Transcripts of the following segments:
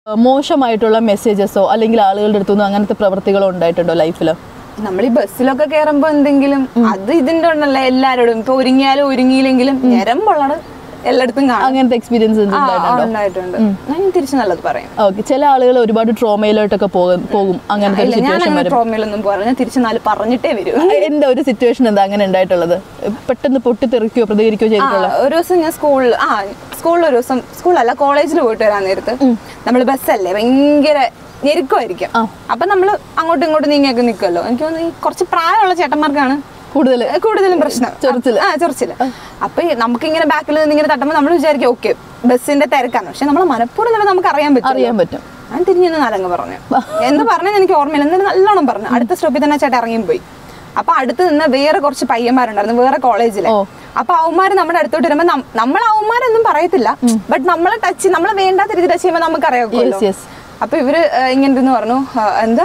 മോശമായിട്ടുള്ള മെസ്സേജസോ അല്ലെങ്കിൽ ആളുകളുടെ അടുത്തുനിന്ന് അങ്ങനത്തെ പ്രവർത്തികളോ ഉണ്ടായിട്ടുണ്ടോ ലൈഫിൽ നമ്മൾ ഈ ബസ്സിലൊക്കെ കയറുമ്പോ എന്തെങ്കിലും അത് ഇതിന്റെ ഉണ്ടല്ലോ എല്ലാരോടും ഇപ്പൊ ഒരുങ്ങിയാലും ഒരുങ്ങിയില്ലെങ്കിലും ഞരമ്പുള്ളത് എല്ലായിടത്തും കാണാം അങ്ങനത്തെ എക്സ്പീരിയൻസ് ആ, ഉണ്ടായിട്ടുണ്ടോ ഉണ്ടായിട്ടുണ്ട് ഞാൻ തിരിച്ചു നല്ലത് പറയും ഓക്കെ ചില ആളുകൾ ഒരുപാട് ട്രോമയിലോട്ടൊക്കെ പോകും പോകും അങ്ങനത്തെ ഒരു ഇല്ല ഞാൻ സിറ്റുവേഷൻ അങ്ങനെ വരും ട്രോമയിലൊന്നും പോകാറില്ല ഞാൻ തിരിച്ചു നാല് പറഞ്ഞിട്ടേ വരൂ എന്താ ഒരു സിറ്റുവേഷൻ എന്താ അങ്ങനെ ഉണ്ടായിട്ടുള്ളത് പെട്ടെന്ന് പൊട്ടിത്തെറിക്കുകയോ പ്രതികരിക്കുകയോ ആ, ചെയ്തിട്ടുള്ള ഒരു ദിവസം ഞാൻ സ്കൂളിൽ ആ സ്കൂളിൽ ഒരു ദിവസം സ്കൂളല്ല കോളേജിൽ പോയിട്ട് വരാൻ നേരത്ത് നമ്മൾ ബസ്സല്ലേ ഭയങ്കര ഞെരുക്കമായിരിക്കും അപ്പൊ നമ്മള് അങ്ങോട്ടും ഇങ്ങോട്ടും നീങ്ങിയൊക്കെ നിൽക്കുമല്ലോ എനിക്ക് തോന്നുന്നു ഈ കുറച്ച് പ്രായമുള്ള ചേട്ടന്മാർക്കാണ് കൂടുതൽ കൂടുതലും പ്രശ്നം ചൊറിച്ചില്. ആ ചൊറിച്ചില് അപ്പൊ നമുക്ക് ഇങ്ങനെ ബാക്കിൽ നിന്ന് ഇങ്ങനെ തട്ടുമ്പോൾ നമ്മൾ വിചാരിക്കും ഓക്കെ ബസ്സിന്റെ തിരക്കാണ് പക്ഷെ നമ്മളെ മനഃപൂർവ്വം തന്നെ നമുക്ക് അറിയാൻ പറ്റും അറിയാൻ പറ്റും ഞാൻ തിരിഞ്ഞെന്ന് നാലങ്ങ് പറഞ്ഞു എന്ത് പറഞ്ഞെന്ന് എനിക്ക് ഓർമ്മയില്ല എന്നിട്ട് നല്ലോണം പറഞ്ഞു അടുത്ത സ്റ്റോപ്പിൽ തന്നെ ആ ചേട്ടൻ ഇറങ്ങിയും പോയി അപ്പൊ അടുത്ത് നിന്ന് വേറെ കുറച്ച് പയ്യന്മാരുണ്ടായിരുന്നു വേറെ കോളേജിലെ ഓ. അപ്പൊ അവന്മാര് നമ്മുടെ അടുത്തോട്ട് വരുമ്പോ നം- നമ്മൾ അവന്മാരൊന്നും പറയത്തില്ല ബട്ട് നമ്മളെ ടച്ച് നമ്മളെ വേണ്ടാത്ത രീതി ടച്ച് ചെയ്യുമ്പോൾ നമുക്ക് അറിയാമല്ലോ Yes, yes. അപ്പൊ ഇവര് ആ, ഇങ്ങനെ ഇരുന്ന് പറഞ്ഞു ആ, എന്താ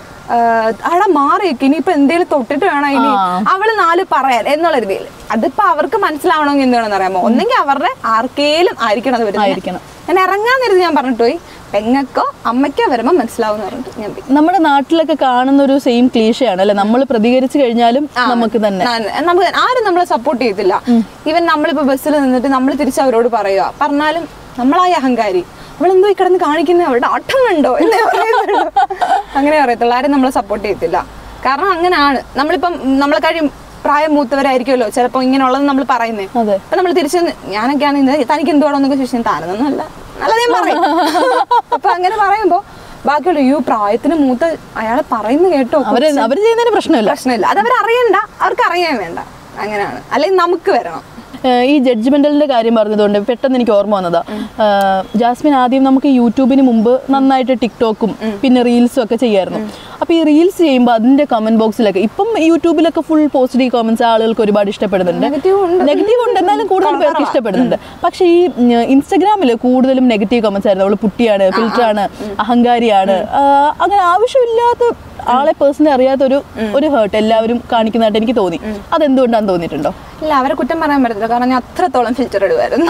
അവിടെ മാറിയൊക്കെ ഇനിയിപ്പോ എന്തേലും തൊട്ടിട്ട് വേണം ഇനി അവള് നാല് പറയാൻ എന്നുള്ള രീതിയിൽ അതിപ്പോ അവർക്ക് മനസ്സിലാവണമെങ്കിൽ എന്താണെന്ന് അറിയാമോ ഒന്നെങ്കിൽ അവരുടെ ആർക്കേലും ആയിരിക്കണം അത് വരുന്നത് ആയിരിക്കണം. ഞാൻ ഇറങ്ങാൻ നേരത്ത് ഞാൻ പറഞ്ഞിട്ട് പോയി പെങ്ങക്കോ അമ്മയ്ക്കോ വരുമ്പോ മനസ്സിലാവും പറഞ്ഞിട്ട് ഞാൻ പോയി നമ്മുടെ നാട്ടിലൊക്കെ കാണുന്ന ഒരു സെയിം ക്ലീഷയാണ് അല്ലെ നമ്മൾ പ്രതികരിച്ചു കഴിഞ്ഞാലും നമുക്ക് തന്നെ ഞാൻ- നമുക്ക് ആരും നമ്മളെ സപ്പോർട്ട് ചെയ്യത്തില്ല ഈവൻ നമ്മളിപ്പോ ബസ്സിൽ നിന്നിട്ട് നമ്മൾ തിരിച്ച് അവരോട് പറയുക പറഞ്ഞാലും നമ്മളായ അഹങ്കാരി നമ്മളെന്തോ ഈ കിടന്ന് കാണിക്കുന്നത് അവരുടെ ആട്ടം കണ്ടോ എന്നേ പറയത്തുള്ളൂ അങ്ങനെ പറയത്തുള്ളൂ ആരും നമ്മളെ സപ്പോർട്ട് ചെയ്യത്തില്ല കാരണം അങ്ങനെയാണ് നമ്മളിപ്പം നമ്മളെ കഴിയും പ്രായം മൂത്തവരായിരിക്കുമല്ലോ ചിലപ്പോ ഇങ്ങനെയുള്ളത് നമ്മൾ പറയുന്നേ അതെ അപ്പൊ നമ്മൾ തിരിച്ച് ഞാനൊക്കെയാണ് ഇന്ന് തനിക്ക് എന്തുവാണെന്നൊക്കെ ചോദിച്ചാൽ താനൊന്നുമല്ല നല്ല ഞാൻ പറയും അപ്പൊ അങ്ങനെ പറയുമ്പോ ബാക്കിയുള്ള യു പ്രായത്തിന് മൂത്ത അയാളെ പറയുന്ന കേട്ടോ അവര് അവര് ചെയ്യുന്നതിന് പ്രശ്നമില്ല പ്രശ്നമില്ല അത് അവർ അറിയണ്ട അവർക്ക് അറിയാൻ വേണ്ട അങ്ങനെയാണ് അല്ലെങ്കിൽ നമുക്ക് വരണം ഏഹ് ഈ ജഡ്ജ്മെന്റലിന്റെ കാര്യം പറഞ്ഞതുകൊണ്ട് പെട്ടെന്ന് എനിക്ക് ഓർമ്മ വന്നതാ ഏഹ് ജാസ്മിൻ ആദ്യം നമുക്ക് യൂട്യൂബിന് മുമ്പ് നന്നായിട്ട് ടിക്ടോക്കും പിന്നെ റീൽസും ഒക്കെ ചെയ്യായിരുന്നു അപ്പൊ ഈ റീൽസ് ചെയ്യുമ്പോൾ അതിന്റെ കമന്റ് ബോക്സിലൊക്കെ ഇപ്പം യൂട്യൂബിലൊക്കെ ഫുൾ പോസിറ്റീവ് കമന്റ്സ് ആളുകൾക്ക് ഒരുപാട് ഇഷ്ടപ്പെടുന്നുണ്ട് നെഗറ്റീവ് ഉണ്ട് നെഗറ്റീവ് ഉണ്ട് എന്നാലും കൂടുതൽ പേർക്ക് ഇഷ്ടപ്പെടുന്നുണ്ട് പക്ഷേ ഈ ഇൻസ്റ്റഗ്രാമിൽ കൂടുതലും നെഗറ്റീവ് കമന്റ്സ് ആയിരുന്നു അവള് പുട്ടിയാണ് ഫിൽറ്ററാണ് അഹങ്കാരിയാണ് ആ, അങ്ങനെ ആവശ്യമില്ലാത്ത ആളെ പേഴ്സണലി അറിയാത്ത ഒരു ഒരു ഹേർട്ട് എല്ലാവരും കാണിക്കുന്നതായിട്ട് എനിക്ക് തോന്നി അതെന്തുകൊണ്ടാന്ന് തോന്നിയിട്ടുണ്ടോ ഇല്ല അവരെ കുറ്റം പറയാൻ പറ്റത്തില്ല കാരണം ഞാൻ അത്രത്തോളം ഫിൽറ്റർ ഇടുമായിരുന്നു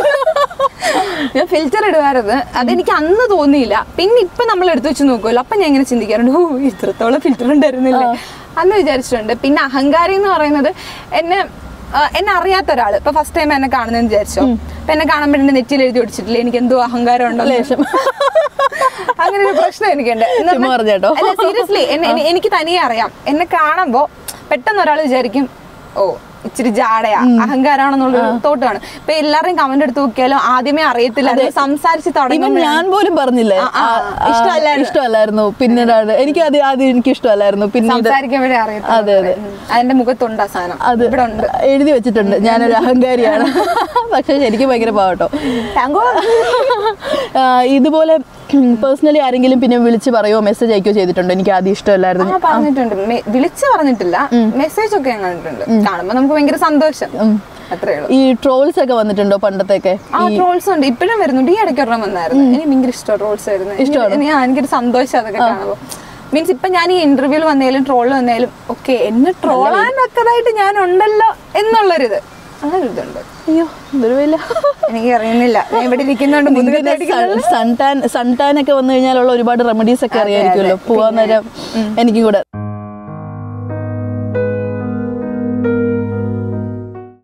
ഞാൻ ഫിൽറ്റർ ഇടുമായിരുന്നു അതെനിക്ക് അന്ന് തോന്നിയില്ല പിന്നെ ഇപ്പൊ നമ്മൾ എടുത്തു വെച്ച് നോക്കുമല്ലോ അപ്പൊ ഞാൻ ഇങ്ങനെ ചിന്തിക്കാറുണ്ട് ഓ ഇത്രത്തോളം ഫിൽറ്റർ ഉണ്ടായിരുന്നില്ലേ അന്ന് വിചാരിച്ചിട്ടുണ്ട് പിന്നെ അഹങ്കാരി എന്ന് പറയുന്നത് എന്നെ ആ, എന്നെ അറിയാത്ത ഒരാൾ ഇപ്പൊ ഫസ്റ്റ് ടൈം എന്നെ കാണുന്നതെന്ന് വിചാരിച്ചോ അപ്പൊ എന്നെ കാണുമ്പോൾ എന്റെ നെറ്റിയിൽ എഴുതി പിടിച്ചിട്ടില്ല എനിക്ക് എന്തോ അഹങ്കാരം ഉണ്ടോ ലേശം. അങ്ങനെ ഒരു പ്രശ്നം എനിക്കുണ്ട് എന്ന് ചുമ്മാ പറഞ്ഞേട്ടോ. അല്ല സീരിയസ്ലി എന്നെ എന്നെ- എനിക്ക് തനിയെ അറിയാം എന്നെ കാണുമ്പോ പെട്ടെന്ന് ഒരാൾ വിചാരിക്കും ഓ ഇച്ചിരി ജാടയാ അഹങ്കാരാണെന്നുള്ളൊരു തോട്ട് കാണും ഇപ്പൊ എല്ലാവരുടെയും കമന്റ് എടുത്ത് നോക്കിയാലും ആദ്യമേ അറിയത്തില്ല അത് സംസാരിച്ച് ഇവൻ തുടങ്ങുമ്പോൾ ഞാൻ പോലും പറഞ്ഞില്ലേ ആ, ആ, ആ, ഇഷ്ടമല്ലായിരുന്നു. ഇഷ്ടമല്ലായിരുന്നു പിന്നീടാണ് എനിക്ക് അത് ആദ്യം എനിക്ക് ഇഷ്ടമല്ലായിരുന്നു പിന്നീട് സംസാരിക്കുമ്പോഴേ അറിയത്തില്ല അതെ, അതെ. ഉം. അതിന്റെ മുഖത്തുണ്ട് ആ സാധനം അത് ഇവിടെ ഉണ്ട് എഴുതി വെച്ചിട്ടുണ്ട് ഞാനൊരു അഹങ്കാരിയാണ് പക്ഷെ ശരിക്കും ഭയങ്കര പാവട്ടോ താങ്കോ ആ, ഇതുപോലെ പേഴ്സണലി ആരെങ്കിലും പിന്നെ വിളിച്ച് പറയോ മെസ്സേജ് അയക്കുകയോ ചെയ്തിട്ടുണ്ടോ എനിക്ക് ആദ്യം ആ ഇഷ്ടമല്ലായിരുന്നു പറഞ്ഞിട്ടുണ്ട് മെ- വിളിച്ച് പറഞ്ഞിട്ടില്ല മെസ്സേജ് ഒക്കെ ഞാൻ കണ്ടിട്ടുണ്ട് കാണുമ്പോ നമുക്ക് ഭയങ്കര സന്തോഷം അത്രേ ഉള്ളൂ ഈ ട്രോൾസ് ഒക്കെ വന്നിട്ടുണ്ടോ പണ്ടത്തെയൊക്കെ ആ ട്രോൾസ് ഉണ്ട് ഇപ്പോഴും വരുന്നുണ്ട് ഈ ഇടയ്ക്ക് ഒരെണ്ണം വന്നായിരുന്നു എനിക്ക് ഭയങ്കര ഇഷ്ടം ട്രോൾസ് വരുന്നത് എനിക്ക് ഞാൻ എനിക്കൊരു സന്തോഷം അതൊക്കെ കാണുമ്പോൾ മീൻസ് ഇപ്പൊ ഞാൻ ഈ ഇന്റർവ്യൂല് വന്നാലും ട്രോളിൽ വന്നാലും ഓക്കെ എന്നെ ട്രോളാൻ തക്കതായിട്ട് ഞാൻ ഉണ്ടല്ലോ എന്നുള്ളൊരിത് അങ്ങനെ ഇതുണ്ട് അയ്യോ ഇതൊരു വലിയ എനിക്ക് അറിയുന്നില്ല ഞാൻ ഇവിടെ ഇരിക്കുന്നോണ്ട് മുതുകത്ത് അടിക്കുന്നത് സൺ ടാൻ സൺ ടാൻ ഒക്കെ വന്നു കഴിഞ്ഞാലുള്ള ഒരുപാട് റെമഡീസ് ഒക്കെ അറിയായിരിക്കുമല്ലോ പോവാൻ നേരം എനിക്കും കൂടെ